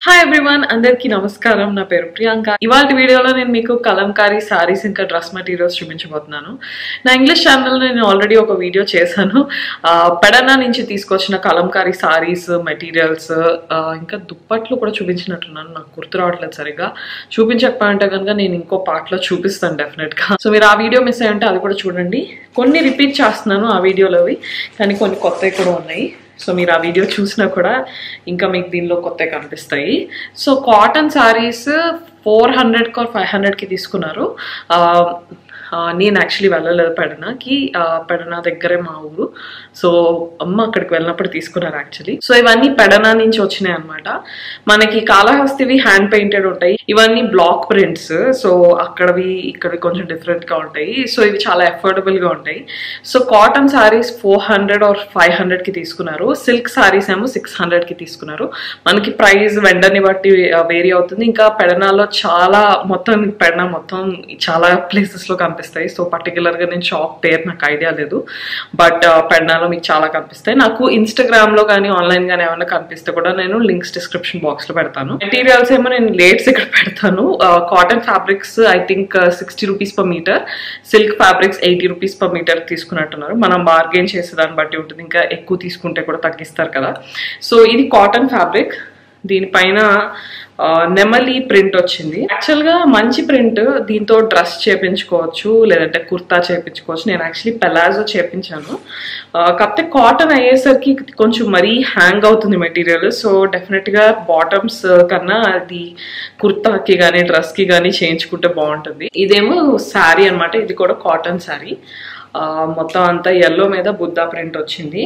hi everyone అందరికీ నమస్కారం నా పేరు ప్రియాంక ఇవాళ వీడియోలో నేను మీకు కలంకారీ సారీస్ ఇంకా డ్రెస్ మెటీరియల్స్ చూపించబోతున్నాను నా ఇంగ్లీష్ ఛానల్లో నేను ఆల్రెడీ ఒక వీడియో చేశాను ఆ, పెడనా నుంచి తీసుకొచ్చిన కలంకారీ సారీస్ మెటీరియల్స్ ఇంకా దుప్పట్లు కూడా చూపించినట్టున్నాను నాకు గుర్తు రావట్లేదు సరిగా చూపించకపోయింటే కనుక నేను ఇంకో పార్ట్లో చూపిస్తాను డెఫినెట్గా సో మీరు ఆ వీడియో మిస్ అయ్యి ఉంటే అది కూడా చూడండి కొన్ని రిపీట్ చేస్తున్నాను ఆ వీడియోలోవి కానీ కొన్ని కొత్తవి కూడా ఉన్నాయి సో మీరు ఆ వీడియో చూసినా కూడా ఇంకా మీకు దీనిలో కొత్త కనిపిస్తాయి సో కాటన్ శారీస్ ఫోర్ హండ్రెడ్కి ఫైవ్ హండ్రెడ్కి తీసుకున్నారు ఆ, ఆ, నేను యాక్చువల్లీ వెళ్ళలేదు పెడనాకి ఆ, పెడనా దగ్గరే మా ఊరు సో అమ్మ అక్కడికి వెళ్ళినప్పుడు తీసుకున్నారు యాక్చువల్లీ సో ఇవన్నీ పెడనా నుంచి వచ్చినాయి అనమాట మనకి కాళహస్తివి హ్యాండ్ పెయింటెడ్ ఉంటాయి ఇవన్నీ బ్లాక్ ప్రింట్స్ సో అక్కడవి ఇక్కడవి కొంచెం different గా ఉంటాయి సో ఇవి చాలా affordable గా ఉంటాయి so cotton saris four hundred or five హండ్రెడ్కి తీసుకున్నారు సిల్క్ సారీస్ ఏమో సిక్స్ హండ్రెడ్కి తీసుకున్నారు మనకి ప్రైస్ వెండర్ని బట్టి వేరీ అవుతుంది ఇంకా పెడనాలో చాలా మొత్తం పెడనా మొత్తం చాలా places లో కనిపిస్తాయి సో గా నేను షాప్ పేరు నాకు ఐడియా లేదు బట్ పెడనాలో మీకు చాలా కనిపిస్తాయి నాకు ఇన్స్టాగ్రామ్ లో కానీ ఆన్లైన్ గానీ ఏమైనా కనిపిస్తే కూడా నేను లింక్స్ డిస్క్రిప్షన్ బాక్స్ లో పెడతాను మెటీరియల్స్ ఏమో నేను లేట్స్ ఇక్కడ పెడతాను cotton fabrics I think sixty rupees per metre silk fabrics eighty rupees per metre తీసుకున్నట్టున్నారు మనం బార్గెన్ చేసే దాన్ని బట్టి ఉంటుంది ఇంకా ఎక్కువ తీసుకుంటే కూడా తగ్గిస్తారు కదా సో ఇది కాటన్ ఫ్యాబ్రిక్ దీనిపైన ఆ, నెమలి ప్రింట్ వచ్చింది యాక్చువల్ గా మంచి ప్రింట్ దీంతో డ్రెస్ చేపించుకోవచ్చు లేదంటే కుర్తా చేపించుకోవచ్చు నేను యాక్చువల్లీ పెలాజో చేపించాను ఆ, కాకపోతే కాటన్ అయ్యేసరికి కొంచెం మరీ హ్యాంగ్ అవుతుంది మెటీరియల్ సో డెఫినెట్ గా బాటమ్స్ కన్నా అది కుర్తాకి కానీ డ్రెస్ కి కానీ చేయించుకుంటే బాగుంటుంది ఇదేమో శారీ అన్నమాట ఇది కూడా కాటన్ శారీ మొత్తం అంతా ఎల్లో మీద బుద్ధా ప్రింట్ వచ్చింది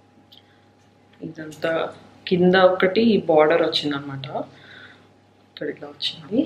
ఇదంతా కింద ఒకటి బార్డర్ వచ్చింది అనమాట ఇక్కడ ఇట్లా వచ్చింది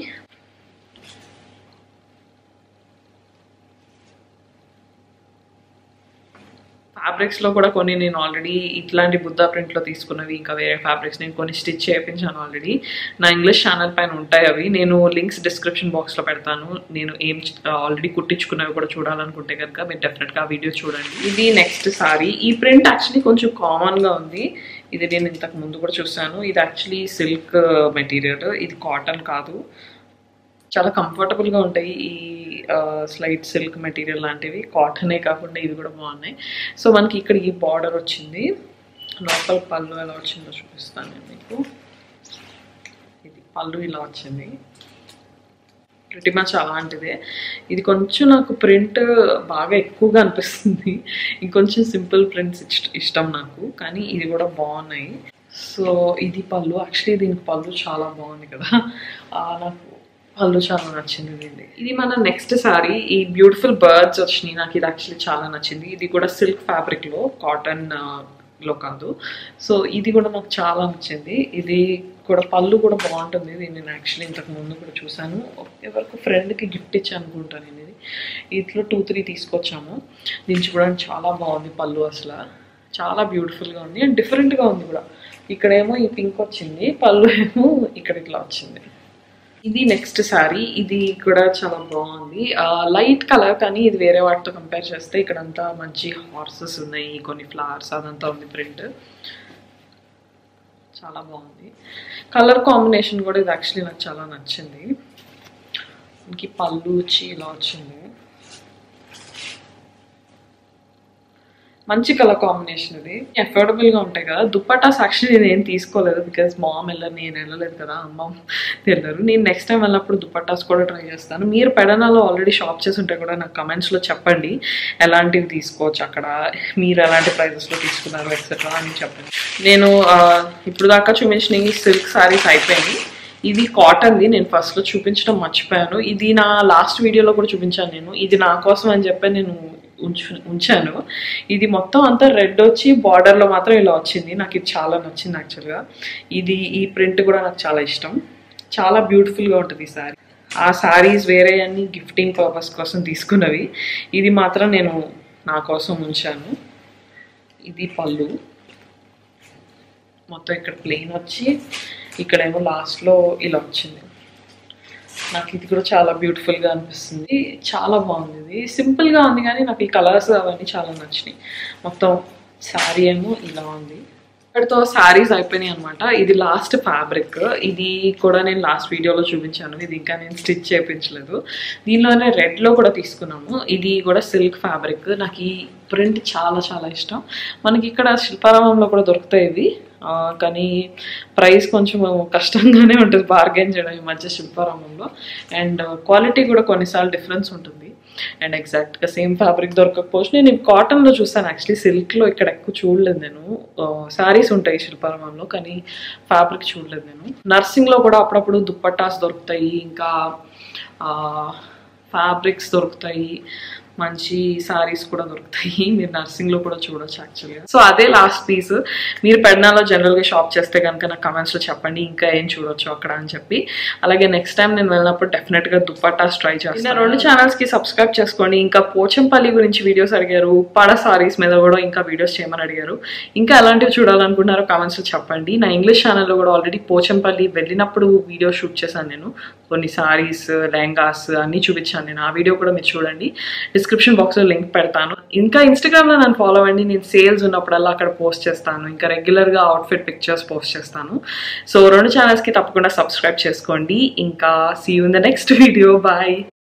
ఫ్యాబ్రిక్స్ లో కూడా కొన్ని నేను ఆల్రెడీ ఇట్లాంటి బుద్ధా ప్రింట్ లో తీసుకున్నవి ఇంకా వేరే ఫ్యాబ్రిక్స్ నేను కొన్ని స్టిచ్ చేయించాను ఆల్రెడీ నా ఇంగ్లీష్ ఛానల్ పైన ఉంటాయి అవి నేను లింక్స్ డిస్క్రిప్షన్ బాక్స్ లో పెడతాను నేను ఏం ఆల్రెడీ కుట్టించుకున్నవి కూడా చూడాలనుకుంటే కనుక మీరు డెఫినెట్ గా ఆ వీడియో చూడండి ఇది నెక్స్ట్ సారీ ఈ ప్రింట్ యాక్చువల్లీ కొంచెం కామన్ గా ఉంది ఇది నేను ఇంతకు ముందు కూడా చూసాను ఇది యాక్చువల్లీ సిల్క్ మెటీరియల్ ఇది కాటన్ కాదు చాలా comfortable గా ఉంటాయి ఈ స్లైట్ సిల్క్ మెటీరియల్ లాంటివి కాటనే కాకుండా ఇవి కూడా బాగున్నాయి సో మనకి ఇక్కడ ఈ బార్డర్ వచ్చింది లోపల పళ్ళు ఎలా వచ్చిందో చూపిస్తాను నేను మీకు ఇది పళ్ళు ఇలా వచ్చింది ప్రతి మచ్ అలాంటిదే ఇది కొంచెం నాకు ప్రింట్ బాగా ఎక్కువగా అనిపిస్తుంది ఇంకొంచెం సింపుల్ ప్రింట్స్ ఇష్టం నాకు కానీ ఇది కూడా బాగున్నాయి సో ఇది పళ్ళు యాక్చువల్లీ దీనికి పళ్ళు చాలా బాగుంది కదా ఆ, నాకు పళ్ళు చాలా నచ్చింది దీన్ని ఇది మన నెక్స్ట్ సారీ ఈ బ్యూటిఫుల్ బర్డ్స్ వచ్చినాయి నాకు ఇది యాక్చువల్లీ చాలా నచ్చింది ఇది కూడా సిల్క్ ఫ్యాబ్రిక్ లో కాటన్ లో కాదు సో ఇది కూడా నాకు చాలా నచ్చింది ఇది కూడా పళ్ళు కూడా బాగుంటుంది ఇది నేను యాక్చువల్లీ ఇంతకు ముందు కూడా చూసాను ఎవరికి ఫ్రెండ్కి గిఫ్ట్ ఇచ్చాను అనుకుంటాను నేను ఇది ఇట్లా టూ త్రీ తీసుకొచ్చాము దీన్ని చూడడానికి చాలా బాగుంది పళ్ళు అసలు చాలా బ్యూటిఫుల్గా ఉంది అండ్ డిఫరెంట్గా ఉంది కూడా ఇక్కడేమో ఈ పింక్ వచ్చింది పళ్ళు ఏమో ఇక్కడ ఇట్లా వచ్చింది ఇది నెక్స్ట్ శారీ ఇది కూడా చాలా బాగుంది లైట్ కలర్ కానీ ఇది వేరే వాటితో కంపేర్ చేస్తే ఇక్కడంతా మంచి హార్సెస్ ఉన్నాయి కొన్ని ఫ్లవర్స్ అదంతా ఉంది ప్రింట్ చాలా బాగుంది కలర్ కాంబినేషన్ కూడా ఇది యాక్చువల్లీ నాకు చాలా నచ్చింది ఇంక పళ్ళు వచ్చి ఇలా వచ్చింది మంచి కలర్ కాంబినేషన్ ఇది అఫోర్డబుల్ గా ఉంటాయి కదా దుప్పటాస్ యాక్చువల్లీ నేను ఏం తీసుకోలేదు బికాస్ మామ్ వెళ్ళరు నేను వెళ్ళలేదు కదా అమ్మ వెళ్ళరు నేను నెక్స్ట్ టైం వెళ్ళినప్పుడు దుప్పటాస్ కూడా ట్రై చేస్తాను మీరు పెడనాలో ఆల్రెడీ షాప్ చేసి ఉంటే కూడా నాకు కమెంట్స్ లో చెప్పండి ఎలాంటివి తీసుకోవచ్చు అక్కడ మీరు ఎలాంటి ప్రైజెస్ లో తీసుకున్నారు ఎక్సెట్రా అని చెప్పండి నేను ఆ, ఇప్పుడు దాకా చూపించిన ఈ సిల్క్ సారీస్ అయిపోయింది ఇది కాటన్ది నేను ఫస్ట్ లో చూపించడం మర్చిపోయాను ఇది నా లాస్ట్ వీడియోలో కూడా చూపించాను నేను ఇది నా కోసం అని చెప్పి నేను ఉంచు ఉంచాను ఇది మొత్తం అంతా రెడ్ వచ్చి border లో మాత్రం ఇలా వచ్చింది నాకు ఇది చాలా నచ్చింది యాక్చువల్గా ఇది ఈ ప్రింట్ కూడా నాకు చాలా ఇష్టం చాలా beautiful గా ఉంటుంది ఈ శారీ ఆ శారీస్ వేరే అన్ని గిఫ్టింగ్ పర్పస్ కోసం తీసుకున్నవి ఇది మాత్రం నేను నా కోసం ఉంచాను ఇది పళ్ళు మొత్తం ఇక్కడ ప్లెయిన్ వచ్చి ఇక్కడేమో లాస్ట్లో ఇలా వచ్చింది నాకు ఇది కూడా చాలా beautiful గా అనిపిస్తుంది చాలా బాగుంది ఇది Simple గా ఉంది కానీ నాకు ఈ కలర్స్ అవన్నీ చాలా నచ్చినాయి మొత్తం శారీ ఏమో ఇలా ఉంది ఇక్కడితో శారీస్ అయిపోయినాయి అనమాట ఇది లాస్ట్ ఫ్యాబ్రిక్ ఇది కూడా నేను లాస్ట్ వీడియోలో చూపించాను ఇది ఇంకా నేను స్టిచ్ చేయించలేదు దీనిలోనే రెడ్లో కూడా తీసుకున్నాము ఇది కూడా సిల్క్ ఫ్యాబ్రిక్ నాకు ఈ ప్రింట్ చాలా చాలా ఇష్టం మనకి ఇక్కడ శిల్పారామంలో కూడా దొరుకుతాయి ఇవి ఆ, కానీ ప్రైస్ కొంచెం కష్టంగానే ఉంటుంది బార్గెన్ చేయడం ఈ మధ్య శిల్పారామంలో అండ్ క్వాలిటీ కూడా కొన్నిసార్లు డిఫరెన్స్ ఉంటుంది అండ్ ఎగ్జాక్ట్గా సేమ్ ఫ్యాబ్రిక్ దొరకకపోవచ్చు నేను కాటన్లో చూస్తాను యాక్చువల్లీ సిల్క్లో ఇక్కడ ఎక్కువ చూడలేదు నేను శారీస్ ఉంటాయి శిల్పారామంలో కానీ ఫ్యాబ్రిక్ చూడలేదు నేను నర్సింగ్లో కూడా అప్పుడప్పుడు దుప్పట్టాస్ దొరుకుతాయి ఇంకా ఫ్యాబ్రిక్స్ దొరుకుతాయి మంచి సారీస్ కూడా దొరుకుతాయి మీరు నర్సింగ్ లో కూడా చూడొచ్చు యాక్చువల్గా సో అదే లాస్ట్ పీస్ మీరు పెడనాలో జనరల్ గా షాప్ చేస్తే కనుక నాకు కమెంట్స్ లో చెప్పండి ఇంకా ఏం చూడొచ్చు అక్కడ అని చెప్పి అలాగే నెక్స్ట్ టైం నేను వెళ్ళినప్పుడు డెఫినెట్ గా దుప్పటాస్ ట్రై చేస్తాను రెండు ఛానల్స్ కి సబ్స్క్రైబ్ చేసుకోండి ఇంకా పోచంపల్లి గురించి వీడియోస్ అడిగారు పడ సారీస్ మీద కూడా ఇంకా వీడియోస్ చేయమని అడిగారు ఇంకా ఎలాంటివి చూడాలనుకుంటున్నారో కామెంట్స్ లో చెప్పండి నా ఇంగ్లీష్ ఛానల్లో కూడా ఆల్రెడీ పోచంపల్లి వెళ్ళినప్పుడు వీడియో షూట్ చేశాను నేను కొన్ని సారీస్ లెహంగాస్ అన్ని చూపించాను నేను ఆ వీడియో కూడా మీరు చూడండి డిస్క్రిప్షన్ బాక్స్లో లింక్ పెడతాను ఇంకా ఇన్స్టాగ్రామ్లో నన్ను ఫాలో అవ్వండి నేను సేల్స్ ఉన్నప్పుడల్లా అక్కడ పోస్ట్ చేస్తాను ఇంకా రెగ్యులర్గా అవుట్ఫిట్ పిక్చర్స్ పోస్ట్ చేస్తాను సో రెండు ఛానల్స్కి తప్పకుండా సబ్స్క్రైబ్ చేసుకోండి ఇంకా see you in the next video bye